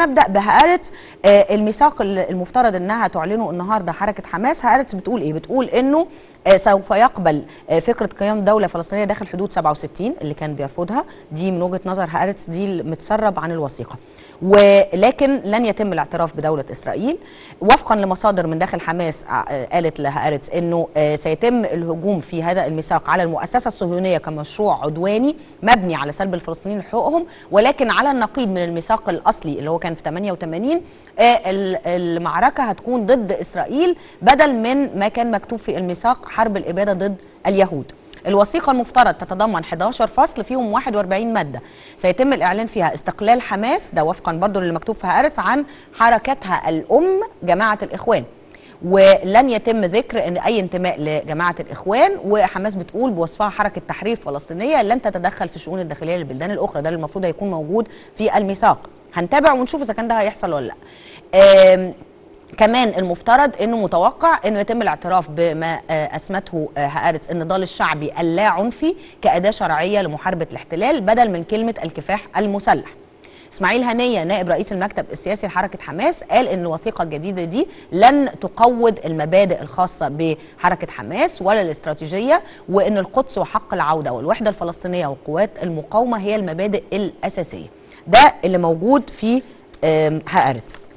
خلينا نبدا بهارتس آه الميثاق المفترض انها تعلنه النهارده حركه حماس هارتس بتقول ايه بتقول انه آه سوف يقبل آه فكره قيام دوله فلسطينيه داخل حدود 67 اللي كان بيرفضها دي من وجهه نظر هارتس دي المتسرب عن الوثيقه ولكن لن يتم الاعتراف بدوله اسرائيل وفقا لمصادر من داخل حماس قالت لهارتس انه سيتم الهجوم في هذا الميثاق على المؤسسه الصهيونيه كمشروع عدواني مبني على سلب الفلسطينيين حقوقهم ولكن على النقيض من الميثاق الاصلي اللي هو كان في 88 المعركه هتكون ضد اسرائيل بدل من ما كان مكتوب في الميثاق حرب الاباده ضد اليهود الوثيقة المفترض تتضمن 11 فصل فيهم 41 مادة سيتم الإعلان فيها استقلال حماس ده وفقا برضو اللي مكتوب في هارتس عن حركتها الأم جماعة الإخوان ولن يتم ذكر ان اي انتماء لجماعه الاخوان وحماس بتقول بوصفها حركه تحرير فلسطينيه لن تتدخل في الشؤون الداخليه للبلدان الاخرى ده اللي المفروض هيكون موجود في الميثاق هنتابع ونشوف اذا كان ده هيحصل ولا لا كمان المفترض انه متوقع انه يتم الاعتراف بما اسمته هارتس النضال الشعبي اللا عنفي كاداه شرعيه لمحاربه الاحتلال بدل من كلمه الكفاح المسلح. اسماعيل هنيه نائب رئيس المكتب السياسي لحركه حماس قال ان الوثيقه الجديده دي لن تقوض المبادئ الخاصه بحركه حماس ولا الاستراتيجيه وان القدس وحق العوده والوحده الفلسطينيه وقوات المقاومه هي المبادئ الاساسيه. ده اللي موجود في هارتس.